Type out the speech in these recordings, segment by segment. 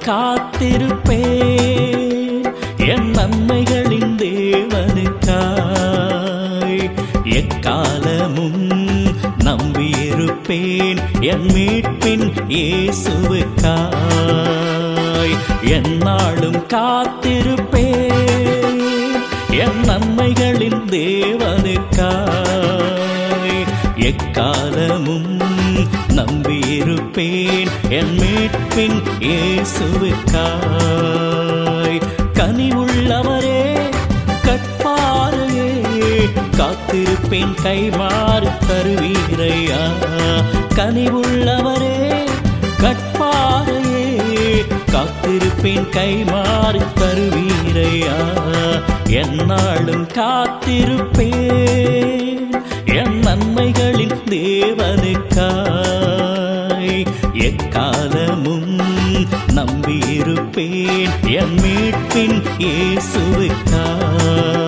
காத்திருப்பேன் என் நன்மைகளின் தேவனுக்காய் எக்காலமும் நம்பியிருப்பேன் என் மீட்பின் இயேசுவுக்காய் எந்நாளும் காத்திருப்பேன் என் நன்மைகளின் தேவனுக்காய் எக்காலமும் நம்பியிருப்பேன் என் மீட்பின் இயேசுவுக்காய் கனிவுள்ளவரே கட்பாறையே காத்திருப்பேன் கைமாறு தருவீரையா கனிவுள்ளவரே கட்பாறையே காத்திருப்பேன் கைமாறு தருவீரையா எந்நாளும் காத்திருப்பேன் என் நன்மைகளின் தேவனுக்காய் எக்காலமும் நம்பியிருப்பேன் என் மீட்பின் இயேசுவுக்காய்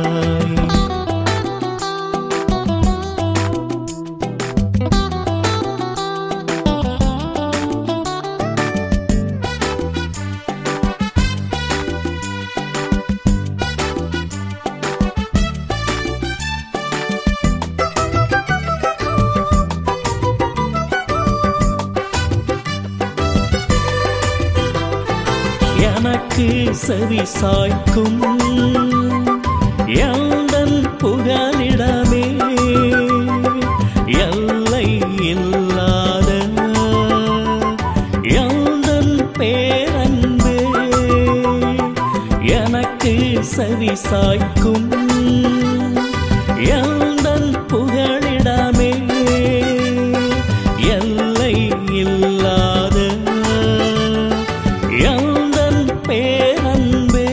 எனக்கு செவி சாய்க்கும் எந்தன் புகலிடமே எல்லை இல்லாத எந்தன் பேரன்பே எனக்கு செவி சாய்க்கும் எந்தன் புகலிடமே எல்லை இல்லாத எந்தன் பேரன்பே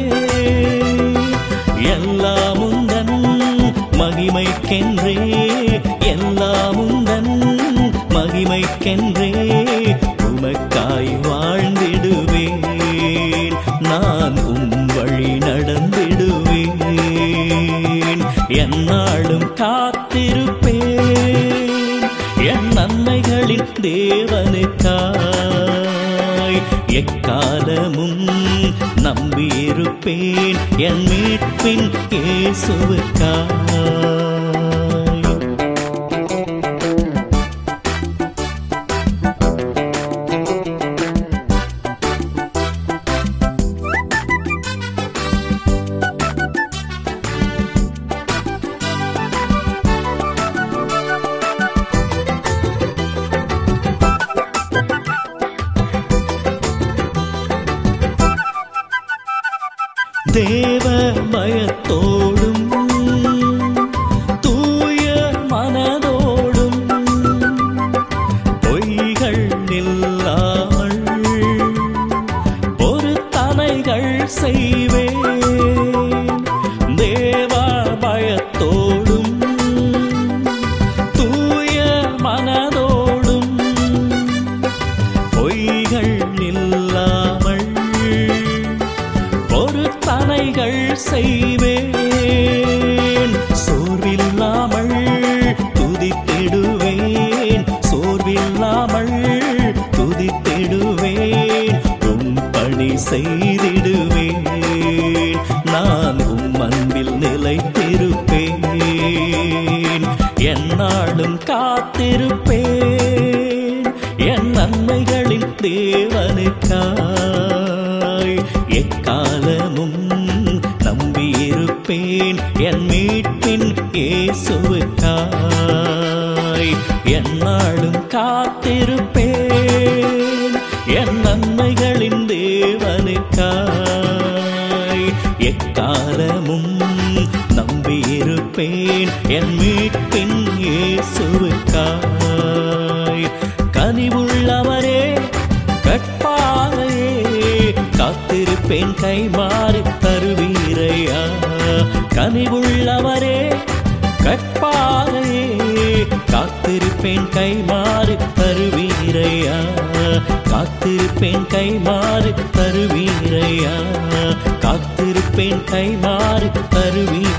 எல்லாமுந்தன் மகிமைக்கென்றே எல்லாமுந்தன் மகிமைக்கென்றே உமக்காய் வாழ்ந்திடுவேன் நான் உம் வழி நடந்திடுவேன் எந்நாளும் காத்திருப்பேன் என் நன்மைகளின் தேவனுக்காய் எக்காலமும் நம்பியிருப்பேன் என் மீட்பின் இயேசுவுக்காய் தேவ பயத்தோடும் தூய மனதோடும் பொய்கள் இல்லாமல் ஒரு தனைகள் செய்வேன் தேவ பயத்தோடும் தூய மனதோடும் பொய்கள் இல்லாமல் ஒரு தனைகள் செய்வேன் சோர்வில்லாமல் துதித்திடுவேன் சோர்வில்லாமல் துதித்திடுவேன் உம் பணி செய்திடுவேன் நான் உம் அன்பில் நிலைத்திருப்பேன் எந்நாளும் காத்திருப்பேன் என் நன்மைகளின் தேவனுக்காய் எக்காலமும் நம்பியிருப்பேன் என் மீட்பின் இயேசுவுக்காய் எந்நாளும் காத்திருப்பேன் என் நன்மைகளின் தேவனுக்காய் எக்காலமும் நம்பியிருப்பேன் என் மீட்பின் இயேசுவுக்காய் கனிவுள்ளவரே கட்பாறையே காத்திருப்பேன் கைமாறி தருவீரையா கனிவுள்ளவரே கட்பாறையே காத்திருப்பேன் கைமாறி தருவீரையா காத்திருப்பேன் கைமாறி தருவீரையா காத்திருப்பேன் கைமாறி தருவீ